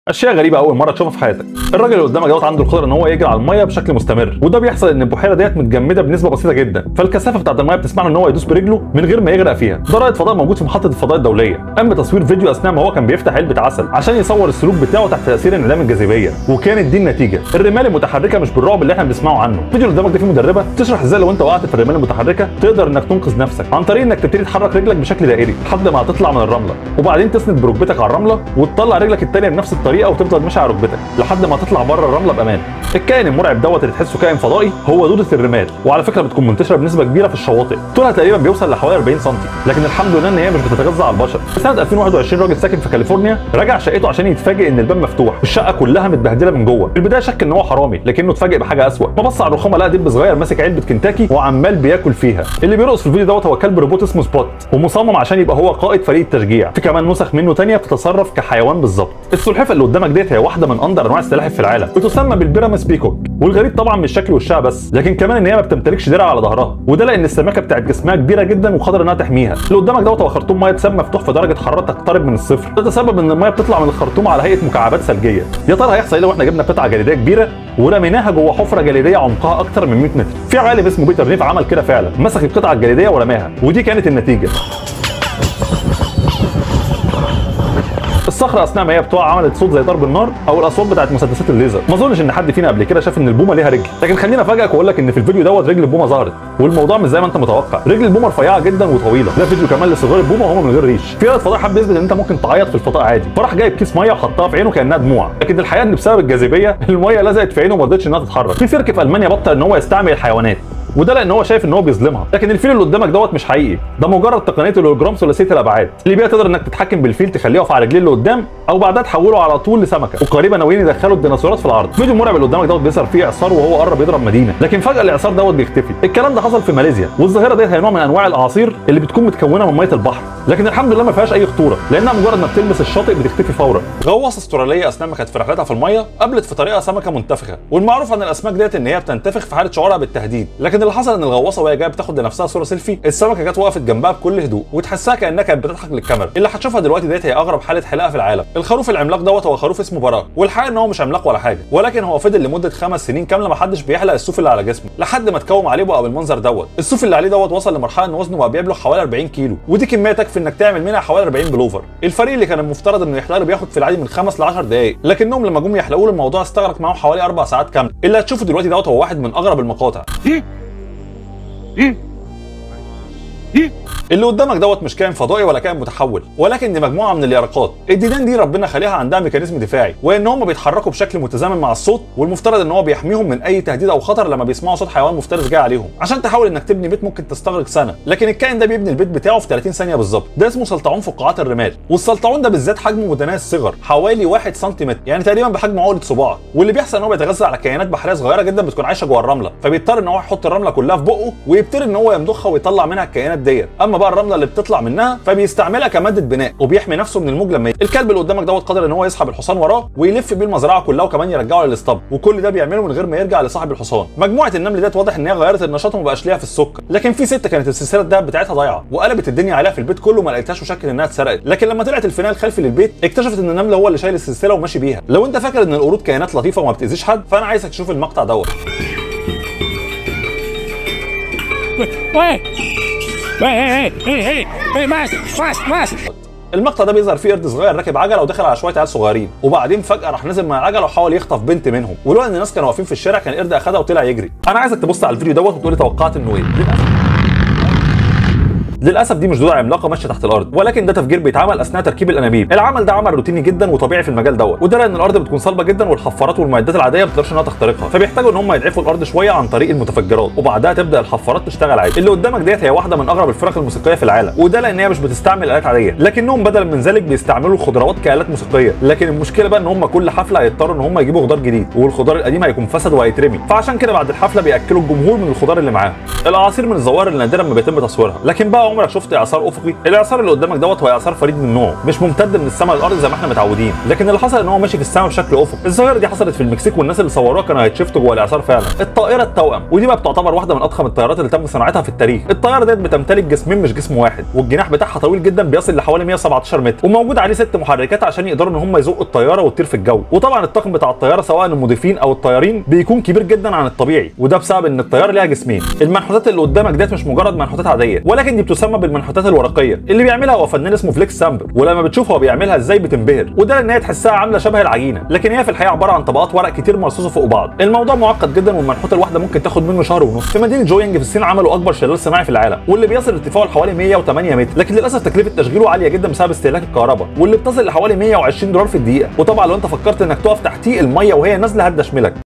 اشياء غريبه اول مره تشوفها في حياتك الراجل اللي قدامك دوت عنده القدره ان هو يجري على الميه بشكل مستمر وده بيحصل ان البحيره ديت متجمده بنسبه بسيطه جدا فالكثافه بتاعت الميه بتسمح له ان هو يدوس برجله من غير ما يغرق فيها ده رائد فضاء موجود في محطه الفضاء الدوليه قام بتصوير فيديو اثناء ما هو كان بيفتح علبه عسل عشان يصور السلوك بتاعه تحت تاثير انعدام الجاذبيه وكانت دي النتيجه الرمال المتحركه مش بالرعب اللي احنا بنسمعه عنه الفيديو اللي قدامك ده فيه مدربه تشرح ازاي لو انت وقعت في الرمال المتحركه تقدر انك تنقذ نفسك عن طريق انك تبتدي تحرك رجلك بشكل دائري لحد ما هتطلع من الرمله وبعدين تسند بركبتك على الرمله وتطلع رجلك الثانيه بنفس الطريقه وتفضل ماشي على ركبتك لحد ما تطلع بره الرمله بامان الكائن المرعب دوت اللي تحسه كائن فضائي هو دوده الرمال وعلى فكره بتكون منتشره بنسبه كبيره في الشواطئ طولها تقريبا بيوصل لحوالي 40 سم لكن الحمد لله ان هي مش بتتغذى على البشر في سنه 2021 راجل ساكن في كاليفورنيا رجع شقته عشان يتفاجئ ان الباب مفتوح والشقه كلها متبهدله من جوه في البدايه شك ان هو حرامي لكنه اتفاجئ بحاجه اسوء فبص على الرخامه لقى دب صغير ماسك علبه كنتاكي وعمال بياكل فيها اللي بيرقص في الفيديو دوت هو كلب روبوت اسمه سبوت ومصمم عشان يبقى هو قائد فريق التشجيع في كمان نسخ منه تانية بتتصرف كحيوان بالظبط السلحفاه اللي قدامك ديت هي واحده من اندر انواع السلاحف في العالم بتسمى بالبيراميس بيكوك والغريب طبعا مش شكل وشها بس لكن كمان ان هي ما بتمتلكش درع على ظهرها وده لان السماكه بتاعت جسمها كبيره جدا وقادره انها تحميها اللي قدامك دوت هو خرطوم ميه سام مفتوح في درجه حراره تقترب من الصفر ده تسبب ان الميه بتطلع من الخرطوم على هيئه مكعبات ثلجيه يا ترى هيحصل ايه لو احنا جبنا قطعه جليديه كبيره ورميناها جوه حفره جليديه عمقها اكتر من 100 متر في عالم اسمه بيتر نيف عمل كده فعلا مسك القطعه الجليديه ورماها ودي كانت النتيجه الصخره اثناء ما هي بتقع عملت صوت زي ضرب النار او الاصوات بتاعت مسدسات الليزر ما اظنش ان حد فينا قبل كده شاف ان البومه ليها رجل لكن خليني افاجئك واقول لك ان في الفيديو دوت رجل البومه ظهرت والموضوع مش زي ما انت متوقع رجل البومه رفيعه جدا وطويله ده فيديو كمان لصغار البومه وهم من غير ريش في رائد فضاء حب يثبت ان انت ممكن تعيط في الفضاء عادي فراح جايب كيس ميه وحطها في عينه كانها دموع لكن الحقيقه ان بسبب الجاذبيه الميه لزقت في عينه وما رضتش انها تتحرك في سيرك في المانيا بطل ان هو يستعمل الحيوانات وده لان هو شايف ان هو بيظلمها لكن الفيل اللي قدامك دوت مش حقيقي ده مجرد تقنيه الهولوجرام ثلاثيه الابعاد اللي بيها تقدر انك تتحكم بالفيل تخليه يقف على رجليه اللي قدام او بعدها تحوله على طول لسمكه وقريبا ناويين يدخلوا الديناصورات في العرض فيديو مرعب اللي قدامك دوت بيظهر فيه اعصار وهو قرب يضرب مدينه لكن فجاه الاعصار دوت بيختفي الكلام ده حصل في ماليزيا والظاهره ديت هي نوع من انواع الاعاصير اللي بتكون متكونه من ميه البحر لكن الحمد لله ما فيهاش اي خطوره لانها مجرد ما بتلمس الشاطئ بتختفي فورا غواصه استراليه اثناء ما كانت في رحلتها في الميه قابلت في طريقها سمكه منتفخه والمعروف عن الاسماك ديت ان هي بتنتفخ في حاله شعورها بالتهديد لكن اللي حصل ان الغواصه وهي جايه بتاخد لنفسها صوره سيلفي السمكه جت وقفت جنبها بكل هدوء وتحسها كانها كانت بتضحك للكاميرا اللي هتشوفها دلوقتي ديت هي اغرب حاله حلاقه في العالم الخروف العملاق دوت هو خروف اسمه براك والحقيقه ان هو مش عملاق ولا حاجه ولكن هو فضل لمده خمس سنين كامله ما حدش بيحلق الصوف اللي على جسمه لحد ما اتكوم عليه بقى بالمنظر دوت الصوف اللي عليه دوت وصل لمرحله ان وزنه بقى بيبلغ حوالي 40 كيلو ودي كميه تكفي انك تعمل منها حوالي 40 بلوفر الفريق اللي كان المفترض انه يحلق له بياخد في العادي من 5 ل 10 دقائق لكنهم لما جم يحلقوا له الموضوع استغرق معاهم حوالي 4 ساعات كامله اللي هتشوفه دلوقتي دوت هو واحد من اغرب المقاطع اللي قدامك دوت مش كائن فضائي ولا كائن متحول ولكن دي مجموعه من اليرقات الديدان دي ربنا خليها عندها ميكانيزم دفاعي وان هم بيتحركوا بشكل متزامن مع الصوت والمفترض ان هو بيحميهم من اي تهديد او خطر لما بيسمعوا صوت حيوان مفترس جاي عليهم عشان تحاول انك تبني بيت ممكن تستغرق سنه لكن الكائن ده بيبني البيت بتاعه في 30 ثانيه بالظبط ده اسمه سلطعون فقاعات الرمال والسلطعون ده بالذات حجمه متناهي الصغر حوالي 1 سنتيمتر يعني تقريبا بحجم عقله صباع واللي بيحصل ان هو بيتغذى على كائنات بحريه صغيره جدا بتكون عايشه جوه الرمله فبيضطر ان هو يحط الرمله كلها في بقه ويبتدي ان هو يمضخها ويطلع منها الكائنات ديت اما بقى الرمله اللي بتطلع منها فبيستعملها كماده بناء وبيحمي نفسه من الموج لما يت- الكلب اللي قدامك دوت قادر ان هو يسحب الحصان وراه ويلف بيه المزرعه كلها وكمان يرجعه للاسطبل وكل ده بيعمله من غير ما يرجع لصاحب الحصان مجموعه النمل ديت واضح ان هي غيرت النشاط وما بقاش ليها في السكر لكن في ست كانت السلسله الدهب بتاعتها ضايعه وقلبت الدنيا عليها في البيت كله ما لقيتهاش وشكل انها اتسرقت لكن لما طلعت الفينال الخلفي للبيت اكتشفت ان النمل هو اللي شايل السلسله وماشي بيها لو انت فاكر ان القرود كائنات لطيفه وما بتاذيش حد فانا عايزك تشوف المقطع دوت Wait! Hey, hey, hey, hey, hey, hey, mask, mask, mask! المقطع ده بيظهر فيه قرد صغير راكب عجله ودخل على شويه عيال صغيرين وبعدين فجاه راح نزل من العجله وحاول يخطف بنت منهم ولولا ان الناس كانوا واقفين في الشارع كان القرد اخدها وطلع يجري انا عايزك تبص على الفيديو دوت وتقول لي توقعت انه ايه للأسف. للاسف دي مش دودة عملاقه ماشيه تحت الارض ولكن ده تفجير بيتعمل اثناء تركيب الانابيب العمل ده عمل روتيني جدا وطبيعي في المجال دوت وده لان الارض بتكون صلبه جدا والحفارات والمعدات العاديه ما بتقدرش انها تخترقها فبيحتاجوا ان هم يضعفوا الارض شويه عن طريق المتفجرات وبعدها تبدا الحفارات تشتغل عادي اللي قدامك ديت هي واحده من اغرب الفرق الموسيقيه في العالم وده لان هي مش بتستعمل الات عاديه لكنهم بدلا من ذلك بيستعملوا الخضروات كالات موسيقيه لكن المشكله بقى ان هم كل حفله هيضطروا ان هم يجيبوا خضار جديد والخضار القديم هيكون فسد وهيترمي فعشان كده بعد الحفله بياكلوا الجمهور من الخضار اللي معاهم الاعاصير من الظواهر اللي نادرا ما بيتم تصويرها لكن بقى عمرك شفت اعصار افقي الاعصار اللي قدامك دوت هو اعصار فريد من نوعه مش ممتد من السماء للارض زي ما احنا متعودين لكن اللي حصل ان هو ماشي في السماء بشكل افقي الظاهره دي حصلت في المكسيك والناس اللي صوروها كانوا هيتشفتوا جوه الاعصار فعلا الطائره التوأم ودي بقى بتعتبر واحده من اضخم الطيارات اللي تم صناعتها في التاريخ الطياره ديت بتمتلك جسمين مش جسم واحد والجناح بتاعها طويل جدا بيصل لحوالي 117 متر وموجود عليه ست محركات عشان يقدروا ان هم يزقوا الطياره وتطير في الجو وطبعا الطاقم بتاع الطياره سواء المضيفين او الطيارين بيكون كبير جدا عن الطبيعي وده بسبب ان الطياره ليها جسمين المنحوتات اللي قدامك ديت مش مجرد منحوتات عاديه ولكن دي بتسمى بالمنحوتات الورقيه اللي بيعملها هو فنان اسمه فليكس سامبر ولما بتشوف هو بيعملها ازاي بتنبهر وده لان هي تحسها عامله شبه العجينه لكن هي في الحقيقه عباره عن طبقات ورق كتير مرصوصه فوق بعض الموضوع معقد جدا والمنحوته الواحده ممكن تاخد منه شهر ونص في مدينه جوينج في الصين عملوا اكبر شلال صناعي في العالم واللي بيصل ارتفاعه لحوالي 108 متر لكن للاسف تكلفه تشغيله عاليه جدا بسبب استهلاك الكهرباء واللي بتصل لحوالي 120 دولار في الدقيقه وطبعا لو انت فكرت انك تقف تحتيه الميه وهي نازله هتدشملك